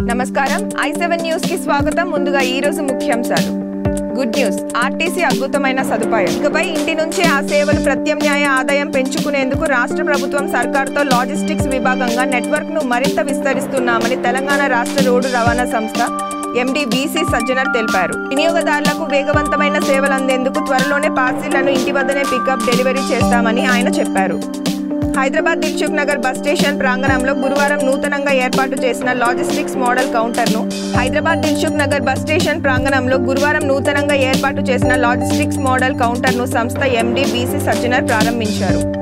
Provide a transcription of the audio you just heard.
నమస్కారం I seven news కి స్వాగతం ముందుగా ఈ రోజు ముఖ్యాంశాలు గుడ్ న్యూస్ ఆర్టీసీ అద్భుతమైన సదుపాయం ఇకపై ఇంటి నుంచే ఆ సేవలు ప్రత్యామ్నాయ ఆదాయం పెంచుకునేందుకు రాష్ట్ర ప్రభుత్వం సర్కార్తో లాజిస్టిక్స్ విభాగంగా నెట్వర్క్ ను మరింత విస్తరిస్తున్నామని తెలంగాణ రాష్ట్ర రోడ్డు రవాణా సంస్థ ఎండి బీసీ సజ్జనర్ తెలిపారు వినియోగదారులకు వేగవంతమైన సేవలు అందేందుకు త్వరలోనే పార్సిళ్లను ఇంటి వద్దనే పికప్ డెలివరీ చేస్తామని ఆయన చెప్పారు హైదరాబాద్ దిల్సుఖ్ నగర్ బస్ స్టేషన్ ప్రాంగణంలో గురువారం నూతనంగా ఏర్పాటు చేసిన లాజిస్టిక్స్ మోడల్ కౌంటర్ను హైదరాబాద్ దిల్సుఖ్ నగర్ బస్ స్టేషన్ ప్రాంగణంలో గురువారం నూతనంగా ఏర్పాటు చేసిన లాజిస్టిక్స్ మోడల్ కౌంటర్ను సంస్థ ఎండీ బీసీ సజ్జనర్ ప్రారంభించారు